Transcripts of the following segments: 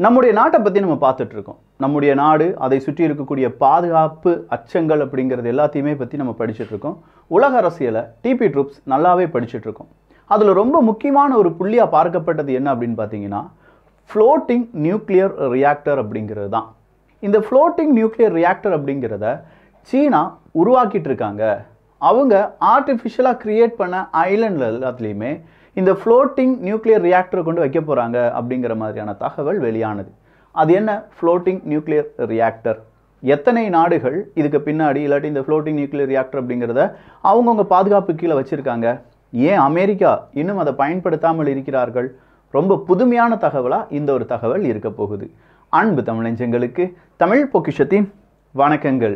நம்முடைய நாட்டை பற்றி நம்ம பார்த்துட்டு இருக்கோம் நம்முடைய நாடு அதை சுற்றி இருக்கக்கூடிய பாதுகாப்பு அச்சங்கள் அப்படிங்கிறது எல்லாத்தையுமே பற்றி நம்ம படிச்சுட்டு இருக்கோம் உலக அரசியலை டிபி ட்ரூப்ஸ் நல்லாவே படிச்சுட்டு இருக்கோம் அதில் ரொம்ப முக்கியமான ஒரு புள்ளியாக பார்க்கப்பட்டது என்ன அப்படின்னு பார்த்தீங்கன்னா ஃப்ளோட்டிங் நியூக்ளியர் ரியாக்டர் அப்படிங்கிறது தான் இந்த ஃப்ளோட்டிங் நியூக்ளியர் ரியாக்டர் அப்படிங்கிறத சீனா உருவாக்கிட்டு இருக்காங்க அவங்க ஆர்டிஃபிஷியலாக கிரியேட் பண்ண ஐலண்டில் எல்லாத்துலேயுமே இந்த ஃப்ளோட்டிங் நியூக்ளியர் ரியாக்டரை கொண்டு வைக்க போகிறாங்க அப்படிங்கிற மாதிரியான தகவல் வெளியானது அது என்ன ஃப்ளோட்டிங் நியூக்ளியர் ரியாக்டர் எத்தனை நாடுகள் இதுக்கு பின்னாடி இல்லாட்டி இந்த ஃப்ளோட்டிங் நியூக்ளியர் ரியாக்டர் அப்படிங்கிறத அவங்கவுங்க பாதுகாப்பு கீழே வச்சுருக்காங்க ஏன் அமெரிக்கா இன்னும் அதை பயன்படுத்தாமல் இருக்கிறார்கள் ரொம்ப புதுமையான தகவலாக இந்த ஒரு தகவல் இருக்க போகுது அன்பு தமிழஞ்சங்களுக்கு தமிழ் பொக்கிஷத்தின் வணக்கங்கள்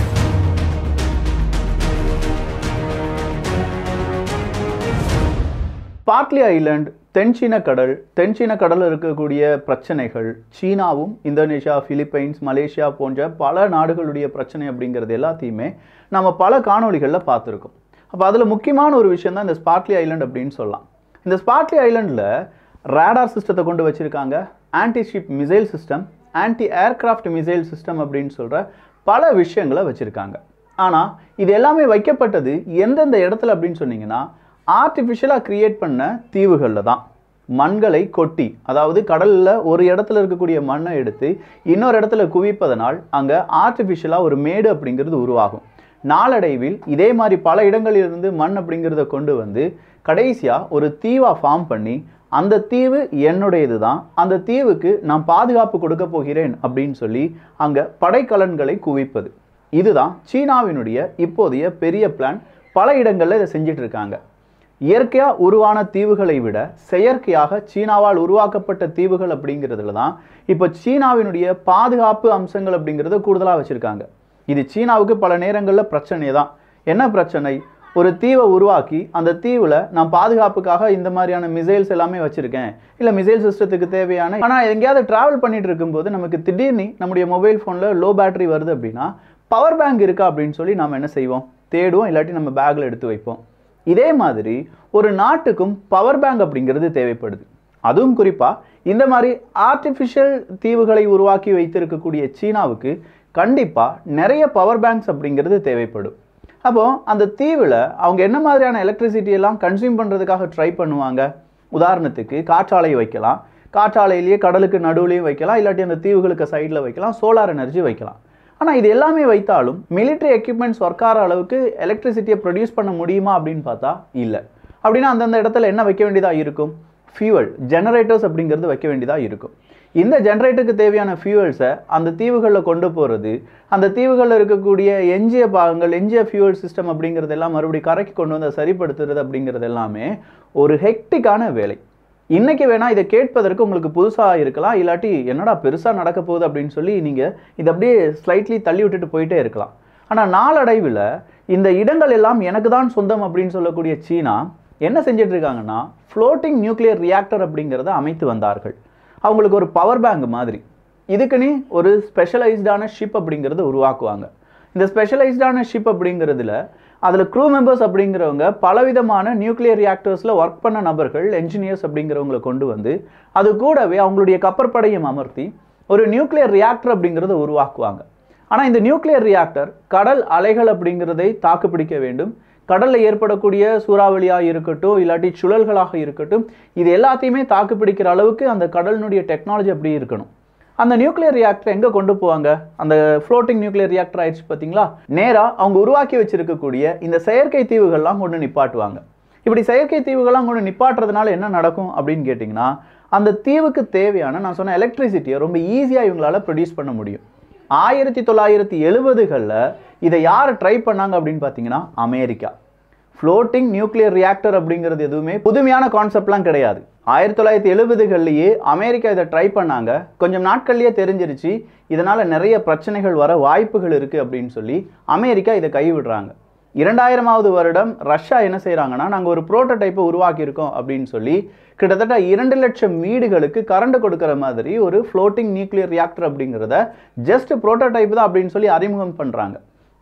பார்ட்லி ஐலண்ட் தென்சீன கடல் தென்சீன கடலில் இருக்கக்கூடிய பிரச்சனைகள் சீனாவும் இந்தோனேஷியா பிலிப்பைன்ஸ் மலேசியா போன்ற பல நாடுகளுடைய பிரச்சனை அப்படிங்கிறது எல்லாத்தையுமே நம்ம பல காணொளிகளில் பார்த்துருக்கோம் அப்போ அதில் முக்கியமான ஒரு விஷயம் தான் இந்த ஸ்பார்ட்லி ஐலண்ட் அப்படின்னு சொல்லலாம் இந்த ஸ்பார்ட்லி ஐலண்டில் ரேடார் சிஸ்டத்தை கொண்டு வச்சுருக்காங்க anti ship missile system anti aircraft missile system அப்படின்னு சொல்கிற பல விஷயங்களை வச்சுருக்காங்க ஆனால் இது எல்லாமே வைக்கப்பட்டது எந்தெந்த இடத்துல அப்படின்னு சொன்னீங்கன்னா ஆர்டிஃபிஷியலாக கிரியேட் பண்ண தீவுகளில் தான் மண்களை கொட்டி அதாவது கடலில் ஒரு இடத்துல இருக்கக்கூடிய மண்ணை எடுத்து இன்னொரு இடத்துல குவிப்பதனால் அங்கே ஆர்டிஃபிஷியலாக ஒரு மேடு அப்படிங்கிறது உருவாகும் நாளடைவில் இதே மாதிரி பல இடங்களிலிருந்து மண் அப்படிங்கிறத கொண்டு வந்து கடைசியாக ஒரு தீவாக ஃபார்ம் பண்ணி அந்த தீவு என்னுடையது தான் அந்த தீவுக்கு நான் பாதுகாப்பு கொடுக்க போகிறேன் அப்படின்னு சொல்லி அங்கே படைக்கலன்களை குவிப்பது இதுதான் சீனாவினுடைய இப்போதைய பெரிய பிளான் பல இடங்களில் இதை செஞ்சிட்டு இருக்காங்க இயற்கையாக உருவான தீவுகளை விட செயற்கையாக சீனாவால் உருவாக்கப்பட்ட தீவுகள் அப்படிங்கிறதுல தான் இப்போ சீனாவினுடைய பாதுகாப்பு அம்சங்கள் அப்படிங்கிறத கூடுதலாக வச்சுருக்காங்க இது சீனாவுக்கு பல நேரங்களில் பிரச்சனை தான் என்ன பிரச்சனை ஒரு தீவை உருவாக்கி அந்த தீவில் நான் பாதுகாப்புக்காக இந்த மாதிரியான மிசைல்ஸ் எல்லாமே வச்சுருக்கேன் இல்லை மிசைல் சிஸ்டத்துக்கு தேவையான ஆனால் எங்கேயாவது ட்ராவல் பண்ணிட்டு இருக்கும்போது நமக்கு திடீர்னு நம்முடைய மொபைல் ஃபோனில் லோ பேட்டரி வருது அப்படின்னா பவர் பேங்க் இருக்கா அப்படின்னு சொல்லி நம்ம என்ன செய்வோம் தேடுவோம் இல்லாட்டி நம்ம பேக்கில் எடுத்து வைப்போம் இதே மாதிரி ஒரு நாட்டுக்கும் பவர் பேங்க் அப்படிங்கிறது தேவைப்படுது அதுவும் குறிப்பாக இந்த மாதிரி ஆர்டிஃபிஷியல் தீவுகளை உருவாக்கி வைத்திருக்கக்கூடிய சீனாவுக்கு கண்டிப்பாக நிறைய பவர் பேங்க்ஸ் அப்படிங்கிறது தேவைப்படும் அப்போது அந்த தீவில் அவங்க என்ன மாதிரியான எலக்ட்ரிசிட்டி எல்லாம் கன்சியூம் பண்ணுறதுக்காக ட்ரை பண்ணுவாங்க உதாரணத்துக்கு காற்றாலை வைக்கலாம் காற்றாலையிலேயே கடலுக்கு நடுவுலையும் வைக்கலாம் இல்லாட்டி அந்த தீவுகளுக்கு சைடில் வைக்கலாம் சோலார் எனர்ஜி வைக்கலாம் ஆனால் இது எல்லாமே வைத்தாலும் மிலிட்ரி எக்யூப்மெண்ட்ஸ் ஒர்க் ஆகிற அளவுக்கு எலக்ட்ரிசிட்டியை ப்ரொடியூஸ் பண்ண முடியுமா அப்படின்னு பார்த்தா இல்லை அப்படின்னா அந்தந்த இடத்துல என்ன வைக்க வேண்டியதாக இருக்கும் ஃபியூவல் ஜெனரேட்டர்ஸ் அப்படிங்கிறது வைக்க வேண்டியதாக இருக்கும் இந்த ஜென்ரேட்டருக்கு தேவையான ஃபியூவல்ஸை அந்த தீவுகளில் கொண்டு போகிறது அந்த தீவுகளில் இருக்கக்கூடிய எஞ்சிய பாகங்கள் எஞ்சிய ஃபியூவல் சிஸ்டம் அப்படிங்கிறது எல்லாம் மறுபடியும் கரைக்கு கொண்டு வந்து அதை சரிப்படுத்துறது அப்படிங்கிறது எல்லாமே ஒரு ஹெக்டிக்கான வேலை இன்றைக்கி வேணால் இதை கேட்பதற்கு உங்களுக்கு புதுசாக இருக்கலாம் இல்லாட்டி என்னடா பெருசாக நடக்க போகுது அப்படின்னு சொல்லி நீங்கள் இதை அப்படியே ஸ்லைட்லி தள்ளி விட்டுட்டு போயிட்டே இருக்கலாம் ஆனால் நாளடைவில் இந்த இடங்கள் எல்லாம் எனக்கு தான் சொந்தம் அப்படின்னு சொல்லக்கூடிய சீனா என்ன செஞ்சிட்டு இருக்காங்கன்னா ஃப்ளோட்டிங் நியூக்ளியர் ரியாக்டர் அப்படிங்கிறத அமைத்து வந்தார்கள் அவங்களுக்கு ஒரு பவர் பேங்க் மாதிரி இதுக்குன்னு ஒரு ஸ்பெஷலைஸ்டான ஷிப் அப்படிங்கிறத உருவாக்குவாங்க இந்த ஸ்பெஷலைஸ்டான ஷிப் அப்படிங்கிறதுல அதில் க்ரூ மெம்பர்ஸ் அப்படிங்கிறவங்க பலவிதமான நியூக்ளியர் ரியாக்டர்ஸில் ஒர்க் பண்ண நபர்கள் என்ஜினியர்ஸ் அப்படிங்கிறவங்களை கொண்டு வந்து அது கூடவே அவங்களுடைய கப்பற்படையும் அமர்த்தி ஒரு நியூக்ளியர் ரியாக்டர் அப்படிங்கிறத உருவாக்குவாங்க ஆனால் இந்த நியூக்ளியர் ரியாக்டர் கடல் அலைகள் அப்படிங்கிறதை தாக்குப்பிடிக்க வேண்டும் கடலில் ஏற்படக்கூடிய சூறாவளியாக இருக்கட்டும் இல்லாட்டி சுழல்களாக இருக்கட்டும் இது எல்லாத்தையுமே தாக்குப்பிடிக்கிற அளவுக்கு அந்த கடலினுடைய டெக்னாலஜி அப்படி இருக்கணும் அந்த நியூக்ளியர் ரியாக்டர் எங்கே கொண்டு போவாங்க அந்த ஃப்ளோட்டிங் நியூக்ளியர் ரியாக்டர் ஆயிடுச்சு பார்த்தீங்களா நேராக அவங்க உருவாக்கி வச்சிருக்கக்கூடிய இந்த செயற்கை தீவுகள்லாம் கொண்டு நிப்பாட்டுவாங்க இப்படி செயற்கை தீவுகள்லாம் கொண்டு நிப்பாட்டுறதுனால என்ன நடக்கும் அப்படின்னு கேட்டிங்கன்னா அந்த தீவுக்கு தேவையான நான் சொன்ன எலக்ட்ரிசிட்டியை ரொம்ப ஈஸியாக இவங்களால ப்ரொடியூஸ் பண்ண முடியும் ஆயிரத்தி தொள்ளாயிரத்தி எழுபதுகளில் இதை யார் ட்ரை பண்ணாங்க அப்படின்னு பார்த்தீங்கன்னா அமெரிக்கா ஃப்ளோட்டிங் நியூக்ளியர் ரியாக்டர் அப்படிங்கிறது எதுவுமே புதுமையான கான்செப்ட்லாம் கிடையாது ஆயிரத்தி தொள்ளாயிரத்தி எழுபதுகள்லேயே அமெரிக்கா இதை ட்ரை பண்ணாங்க கொஞ்சம் நாட்கள்லேயே தெரிஞ்சிருச்சு இதனால் நிறைய பிரச்சனைகள் வர வாய்ப்புகள் இருக்குது அப்படின்னு சொல்லி அமெரிக்கா இதை கைவிடுறாங்க இரண்டாயிரமாவது வருடம் ரஷ்யா என்ன செய்கிறாங்கன்னா நாங்கள் ஒரு ப்ரோட்டோடைப்பை உருவாக்கியிருக்கோம் அப்படின்னு சொல்லி கிட்டத்தட்ட இரண்டு லட்சம் வீடுகளுக்கு கரண்ட் கொடுக்குற மாதிரி ஒரு ஃப்ளோட்டிங் நியூக்ளியர் ரியாக்டர் அப்படிங்கிறத ஜஸ்ட் ப்ரோட்டோடைப் தான் அப்படின்னு சொல்லி அறிமுகம் பண்ணுறாங்க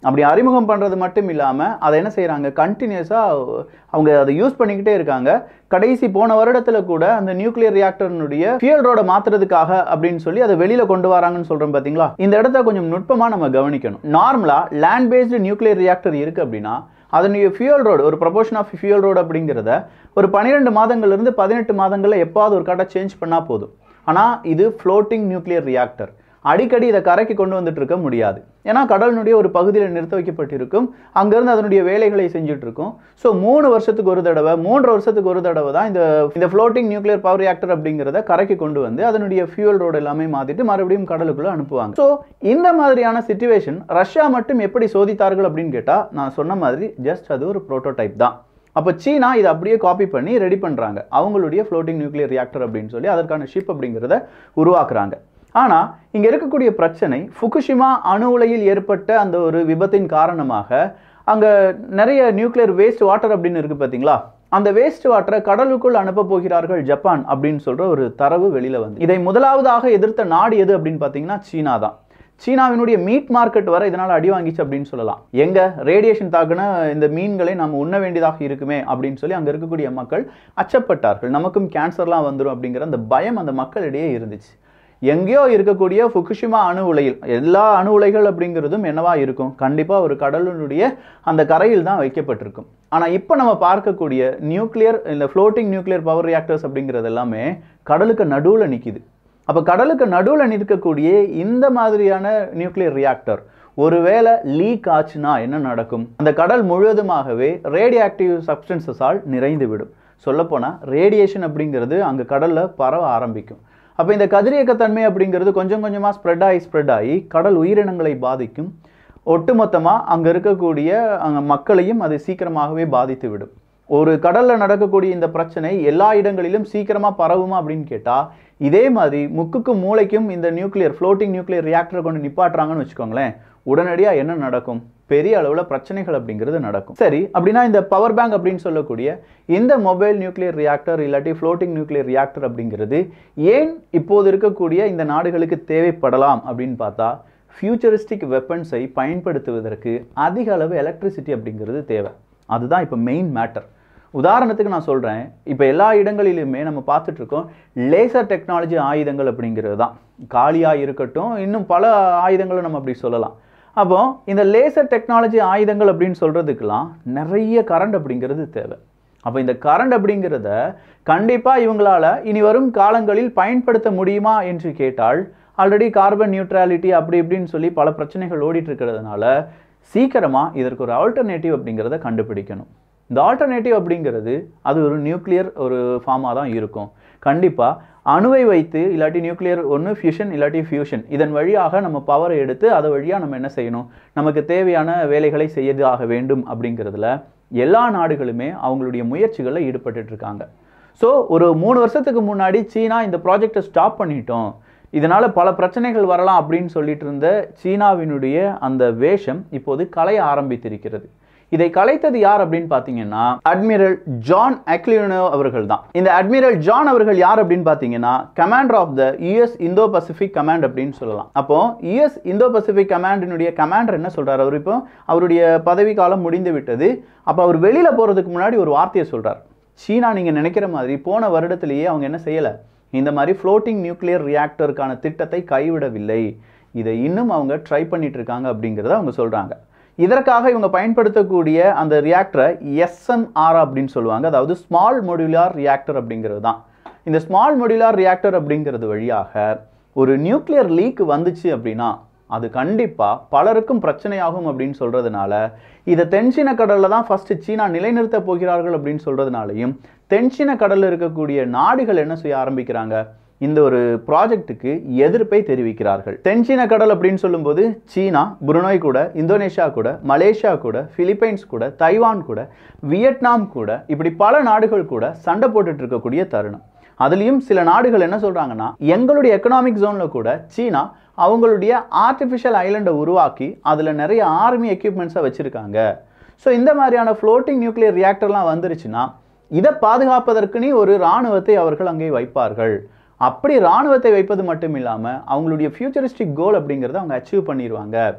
அப்படி அறிமுகம் பண்ணுறது மட்டும் இல்லாமல் அதை என்ன செய்கிறாங்க கண்டினியூஸாக அவங்க அதை யூஸ் பண்ணிக்கிட்டே இருக்காங்க கடைசி போன வருடத்தில் கூட அந்த நியூக்ளியர் ரியாக்டர்னுடைய ஃபியூல் ரோட மாற்றுறதுக்காக அப்படின்னு சொல்லி அதை வெளியில் கொண்டு வராங்கன்னு சொல்கிறோம் பார்த்தீங்களா இந்த இடத்த கொஞ்சம் நுட்பமாக நம்ம கவனிக்கணும் நார்மலாக லேண்ட் பேஸ்டு நியூக்ளியர் ரியாக்டர் இருக்குது அப்படின்னா அதனுடைய ஃபியூல் ரோடு ஒரு ப்ரொபோஷன் ஆஃப் ஃபியூல் ரோடு அப்படிங்கிறத ஒரு பன்னிரெண்டு மாதங்கள்லேருந்து பதினெட்டு மாதங்களில் எப்பாவது ஒரு கடை சேஞ்ச் பண்ணால் போதும் ஆனால் இது ஃப்ளோட்டிங் நியூக்ளியர் ரியாக்டர் அடிக்கடி இதை கரைக்கு கொண்டு வந்துட்டு இருக்க முடியாது ஏன்னா கடலினுடைய ஒரு பகுதியில் நிறுத்த வைக்கப்பட்டிருக்கும் அங்கேருந்து அதனுடைய வேலைகளை செஞ்சுட்டு இருக்கும் ஸோ மூணு வருஷத்துக்கு ஒரு தடவை மூன்று வருஷத்துக்கு ஒரு தடவை தான் இந்த இந்த ஃப்ளோட்டிங் நியூக்ளியர் பவர் ரியாக்டர் அப்படிங்கிறத கரைக்கு கொண்டு வந்து அதனுடைய ஃபியூல் ரோடு எல்லாமே மாற்றிட்டு மறுபடியும் கடலுக்குள்ளே அனுப்புவாங்க ஸோ இந்த மாதிரியான சுச்சுவேஷன் ரஷ்யா மட்டும் எப்படி சோதித்தார்கள் அப்படின்னு கேட்டால் நான் சொன்ன மாதிரி ஜஸ்ட் அது ஒரு ப்ரோட்டோடைப் தான் அப்போ சீனா இதை அப்படியே காப்பி பண்ணி ரெடி பண்ணுறாங்க அவங்களுடைய ஃப்ளோட்டிங் நியூக்ளியர் ரியாக்டர் அப்படின்னு சொல்லி அதற்கான ஷிப் அப்படிங்கிறத உருவாக்குறாங்க ஆனால் இங்கே இருக்கக்கூடிய பிரச்சனை ஃபுகுஷிமா அணு உலையில் ஏற்பட்ட அந்த ஒரு விபத்தின் காரணமாக அங்கே நிறைய நியூக்ளியர் வேஸ்ட் வாட்டர் அப்படின்னு இருக்குது பார்த்தீங்களா அந்த வேஸ்ட் வாட்டரை கடலுக்குள் அனுப்ப போகிறார்கள் ஜப்பான் அப்படின்னு சொல்கிற ஒரு தரவு வெளியில் வந்து இதை முதலாவதாக எதிர்த்த நாடு எது அப்படின்னு பார்த்தீங்கன்னா சீனா தான் சீனாவினுடைய மீட் மார்க்கெட் வர இதனால் அடி வாங்கிச்சு அப்படின்னு சொல்லலாம் எங்க ரேடியேஷன் தாக்குன இந்த மீன்களை நம்ம உண்ண வேண்டியதாக இருக்குமே அப்படின்னு சொல்லி அங்கே இருக்கக்கூடிய மக்கள் அச்சப்பட்டார்கள் நமக்கும் கேன்சர்லாம் வந்துடும் அப்படிங்கிற அந்த பயம் அந்த மக்களிடையே இருந்துச்சு எங்கேயோ இருக்கக்கூடிய ஃபுகுஷிமா அணு உலையில் எல்லா அணு உலைகள் அப்படிங்கிறதும் என்னவா இருக்கும் கண்டிப்பாக ஒரு கடலினுடைய அந்த கரையில் தான் வைக்கப்பட்டிருக்கும் ஆனால் இப்போ நம்ம பார்க்கக்கூடிய நியூக்ளியர் இந்த ஃப்ளோட்டிங் நியூக்ளியர் பவர் ரியாக்டர்ஸ் அப்படிங்கிறது எல்லாமே கடலுக்கு நடுவில் நிற்கிது அப்போ கடலுக்கு நடுவில் நிற்கக்கூடிய இந்த மாதிரியான நியூக்ளியர் ரியாக்டர் ஒருவேளை லீக் ஆச்சுன்னா என்ன நடக்கும் அந்த கடல் முழுவதுமாகவே ரேடியோ ஆக்டிவ் சப்ஸ்டன்சஸால் நிறைந்து விடும் சொல்லப்போனால் ரேடியேஷன் அப்படிங்கிறது அங்கே கடலில் பரவ ஆரம்பிக்கும் அப்போ இந்த கதிரியக்கத்தன்மை அப்படிங்கிறது கொஞ்சம் கொஞ்சமாக ஸ்ப்ரெட் ஆகி ஸ்ப்ரெட் ஆகி கடல் உயிரினங்களை பாதிக்கும் ஒட்டுமொத்தமாக அங்கே இருக்கக்கூடிய அங்கே மக்களையும் அது சீக்கிரமாகவே பாதித்து விடும் ஒரு கடலில் நடக்கக்கூடிய இந்த பிரச்சனை எல்லா இடங்களிலும் சீக்கிரமாக பரவுமா அப்படின்னு கேட்டால் இதே மாதிரி முக்குக்கும் மூளைக்கும் இந்த நியூக்ளியர் ஃப்ளோட்டிங் நியூக்ளியர் ரியாக்டரை கொண்டு நிப்பாட்டுறாங்கன்னு வச்சுக்கோங்களேன் உடனடியாக என்ன நடக்கும் பெரிய அளவில் பிரச்சனைகள் அப்படிங்கிறது நடக்கும் சரி அப்படின்னா இந்த பவர் பேங்க் அப்படின்னு சொல்லக்கூடிய இந்த மொபைல் நியூக்ளியர் ரியாக்டர் இல்லாட்டி ஃப்ளோட்டிங் நியூக்ளியர் ரியாக்டர் அப்படிங்கிறது ஏன் இப்போது இருக்கக்கூடிய இந்த நாடுகளுக்கு தேவைப்படலாம் அப்படின்னு பார்த்தா ஃபியூச்சரிஸ்டிக் வெப்பன்ஸை பயன்படுத்துவதற்கு அதிக அளவு எலக்ட்ரிசிட்டி அப்படிங்கிறது தேவை அதுதான் இப்போ மெயின் மேட்டர் உதாரணத்துக்கு நான் சொல்கிறேன் இப்போ எல்லா இடங்களிலுமே நம்ம பார்த்துட்ருக்கோம் லேசர் டெக்னாலஜி ஆயுதங்கள் அப்படிங்கிறது தான் காலியாக இருக்கட்டும் இன்னும் பல ஆயுதங்களை நம்ம அப்படி சொல்லலாம் அப்போ இந்த லேசர் டெக்னாலஜி ஆயுதங்கள் அப்படின்னு சொல்கிறதுக்கெல்லாம் நிறைய கரண்ட் அப்படிங்கிறது தேவை அப்போ இந்த கரண்ட் அப்படிங்கிறத கண்டிப்பாக இவங்களால இனி வரும் காலங்களில் பயன்படுத்த முடியுமா என்று கேட்டால் ஆல்ரெடி கார்பன் நியூட்ரலிட்டி அப்படி இப்படின்னு சொல்லி பல பிரச்சனைகள் ஓடிட்டு இருக்கிறதுனால சீக்கிரமாக இதற்கு ஒரு ஆல்டர்னேட்டிவ் அப்படிங்கிறத கண்டுபிடிக்கணும் இந்த ஆல்டர்னேட்டிவ் அப்படிங்கிறது அது ஒரு நியூக்ளியர் ஒரு ஃபார்மாக தான் இருக்கும் கண்டிப்பாக அணுவை வைத்து இல்லாட்டி நியூக்ளியர் ஒன்று ஃபியூஷன் இல்லாட்டி ஃபியூஷன் இதன் வழியாக நம்ம பவரை எடுத்து அதை வழியாக நம்ம என்ன செய்யணும் நமக்கு தேவையான வேலைகளை செய்யதாக வேண்டும் அப்படிங்கிறதுல எல்லா நாடுகளுமே அவங்களுடைய முயற்சிகளில் ஈடுபட்டுட்டு இருக்காங்க ஸோ ஒரு மூணு வருஷத்துக்கு முன்னாடி சீனா இந்த ப்ராஜெக்டை ஸ்டாப் பண்ணிட்டோம் இதனால் பல பிரச்சனைகள் வரலாம் அப்படின்னு சொல்லிட்டு இருந்த சீனாவினுடைய அந்த வேஷம் இப்போது கலைய ஆரம்பித்திருக்கிறது இதை கலைத்தது யார் அப்படின்னு பார்த்தீங்கன்னா அட்மிரல் ஜான் அக்லினோ அவர்கள் தான் இந்த அட்மிரல் ஜான் அவர்கள் யார் அப்படின்னு பார்த்தீங்கன்னா commander of the US Indo Pacific command அப்படின்னு சொல்லலாம் அப்போ யுஎஸ் இந்தோ பசிபிக் கமாண்டினுடைய கமாண்டர் என்ன சொல்றாரு அவர் இப்போ அவருடைய பதவி காலம் முடிந்து விட்டது அப்போ அவர் வெளியில போறதுக்கு முன்னாடி ஒரு வார்த்தையை சொல்றார் சீனா நீங்க நினைக்கிற மாதிரி போன வருடத்திலேயே அவங்க என்ன செய்யல இந்த மாதிரி ஃப்ளோட்டிங் நியூக்ளியர் ரியாக்டருக்கான திட்டத்தை கைவிடவில்லை இதை இன்னும் அவங்க ட்ரை பண்ணிட்டு இருக்காங்க அப்படிங்கிறத அவங்க சொல்றாங்க இதற்காக இவங்க பயன்படுத்தக்கூடிய அந்த ரியாக்டரை எஸ்எம்ஆர் அப்படின்னு சொல்லுவாங்க அதாவது ஸ்மால் மொடுலார் ரியாக்டர் அப்படிங்கிறது தான் இந்த ஸ்மால் மொடுலார் ரியாக்டர் அப்படிங்கிறது வழியாக ஒரு நியூக்ளியர் லீக் வந்துச்சு அப்படின்னா அது கண்டிப்பாக பலருக்கும் பிரச்சனையாகும் அப்படின்னு சொல்கிறதுனால இதை தென்சீன கடலில் தான் ஃபஸ்ட்டு சீனா நிலைநிறுத்த போகிறார்கள் அப்படின்னு சொல்கிறதுனாலையும் தென்சீன கடலில் இருக்கக்கூடிய நாடுகள் என்ன செய்ய ஆரம்பிக்கிறாங்க இந்த ஒரு ப்ராஜெக்ட்டுக்கு எதிர்ப்பை தெரிவிக்கிறார்கள் தென்சீன கடல் அப்படின்னு சொல்லும்போது சீனா புருனோய் கூட இந்தோனேஷியா கூட மலேசியா கூட பிலிப்பைன்ஸ் கூட தைவான் கூட வியட்நாம் கூட இப்படி பல நாடுகள் கூட சண்டை போட்டுட்டு இருக்கக்கூடிய தருணம் அதுலேயும் சில நாடுகள் என்ன சொல்கிறாங்கன்னா எங்களுடைய எக்கனாமிக் ஜோனில் கூட சீனா அவங்களுடைய ஆர்டிஃபிஷியல் ஐலண்டை உருவாக்கி அதில் நிறைய ஆர்மி எக்யூப்மெண்ட்ஸை வச்சுருக்காங்க ஸோ இந்த மாதிரியான ஃப்ளோட்டிங் நியூக்ளியர் ரியாக்டர்லாம் வந்துருச்சுன்னா இதை பாதுகாப்பதற்குனே ஒரு இராணுவத்தை அவர்கள் அங்கே வைப்பார்கள் அப்படி இராணுவத்தை வைப்பது மட்டும் இல்லாமல் அவங்களுடைய ஃபியூச்சரிஸ்டிக் கோல் அப்படிங்கிறத அவங்க அச்சீவ் பண்ணிடுவாங்க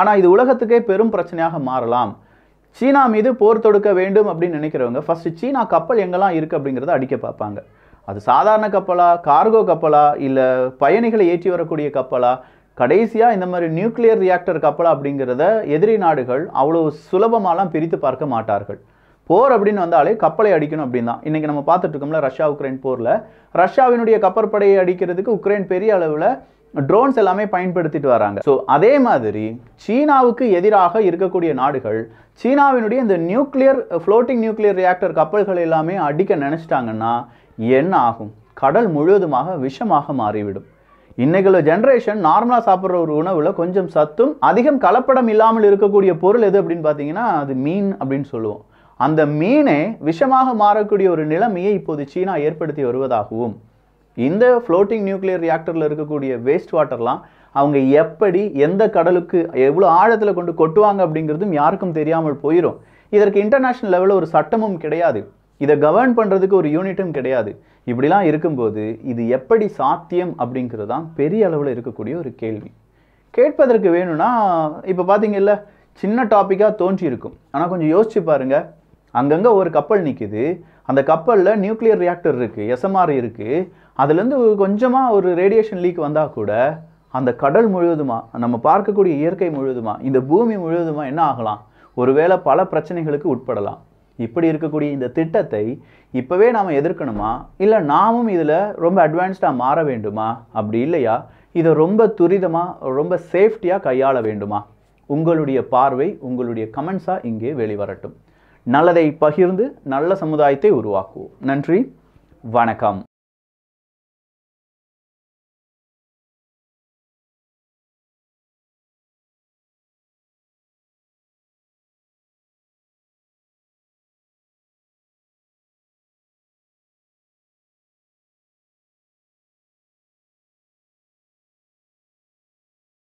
ஆனால் இது உலகத்துக்கே பெரும் பிரச்சனையாக மாறலாம் சீனா மீது போர் தொடுக்க வேண்டும் அப்படின்னு நினைக்கிறவங்க ஃபர்ஸ்ட் சீனா கப்பல் எங்கெல்லாம் இருக்குது அப்படிங்கிறத அடிக்க பார்ப்பாங்க அது சாதாரண கப்பலா கார்கோ கப்பலா இல்லை பயணிகளை ஏற்றி வரக்கூடிய கப்பலா கடைசியாக இந்த மாதிரி நியூக்ளியர் ரியாக்டர் கப்பலா அப்படிங்கிறத எதிரி நாடுகள் அவ்வளோ சுலபமாலாம் பிரித்து பார்க்க மாட்டார்கள் போர் அப்படின்னு வந்தாலே கப்பலை அடிக்கணும் அப்படின்னு தான் இன்றைக்கி நம்ம பார்த்துட்டு இருக்கோம்ல ரஷ்யா உக்ரைன் போரில் ரஷ்யாவினுடைய கப்பற்படையை அடிக்கிறதுக்கு உக்ரைன் பெரிய அளவில் ட்ரோன்ஸ் எல்லாமே பயன்படுத்திட்டு வராங்க ஸோ அதே மாதிரி சீனாவுக்கு எதிராக இருக்கக்கூடிய நாடுகள் சீனாவினுடைய இந்த நியூக்ளியர் ஃப்ளோட்டிங் நியூக்ளியர் ரியாக்டர் கப்பல்கள் எல்லாமே அடிக்க நினச்சிட்டாங்கன்னா என்ன ஆகும் கடல் முழுவதுமாக விஷமாக மாறிவிடும் இன்னைக்குள்ள ஜென்ரேஷன் நார்மலாக சாப்பிட்ற ஒரு உணவில் கொஞ்சம் சத்தும் அதிகம் கலப்படம் இல்லாமல் இருக்கக்கூடிய பொருள் எது அப்படின்னு பார்த்தீங்கன்னா அது மீன் அப்படின்னு சொல்லுவோம் அந்த மீனே விஷமாக மாறக்கூடிய ஒரு நிலைமையை இப்போது சீனா ஏற்படுத்தி வருவதாகவும் இந்த ஃப்ளோட்டிங் நியூக்ளியர் ரியாக்டரில் இருக்கக்கூடிய வேஸ்ட் வாட்டர்லாம் அவங்க எப்படி எந்த கடலுக்கு எவ்வளோ ஆழத்தில் கொண்டு கொட்டுவாங்க அப்படிங்கிறதும் யாருக்கும் தெரியாமல் போயிடும் இதற்கு இன்டர்நேஷ்னல் லெவலில் ஒரு சட்டமும் கிடையாது இதை கவர்ன் பண்ணுறதுக்கு ஒரு யூனிட்டும் கிடையாது இப்படிலாம் இருக்கும்போது இது எப்படி சாத்தியம் அப்படிங்கிறது தான் பெரிய அளவில் இருக்கக்கூடிய ஒரு கேள்வி கேட்பதற்கு வேணும்னா இப்போ பார்த்தீங்கல்ல சின்ன டாப்பிக்காக தோன்றி இருக்கும் ஆனால் கொஞ்சம் யோசிச்சு பாருங்க அங்கங்கே ஒரு கப்பல் நிற்குது அந்த கப்பலில் நியூக்ளியர் ரியாக்டர் இருக்குது எஸ்எம்ஆர் இருக்குது அதுலேருந்து கொஞ்சமாக ஒரு ரேடியேஷன் லீக் வந்தால் கூட அந்த கடல் முழுவதுமா நம்ம பார்க்கக்கூடிய இயற்கை முழுவதுமா இந்த பூமி முழுவதுமா என்ன ஆகலாம் ஒருவேளை பல பிரச்சனைகளுக்கு உட்படலாம் இப்படி இருக்கக்கூடிய இந்த திட்டத்தை இப்போவே நாம் எதிர்க்கணுமா இல்லை நாமும் இதில் ரொம்ப அட்வான்ஸ்டாக மாற வேண்டுமா அப்படி இல்லையா இதை ரொம்ப துரிதமாக ரொம்ப சேஃப்டியாக கையாள வேண்டுமா உங்களுடைய பார்வை உங்களுடைய கமெண்ட்ஸாக இங்கே வெளிவரட்டும் நல்லதை பகிர்ந்து நல்ல சமுதாயத்தை உருவாக்குவோம் நன்றி வணக்கம்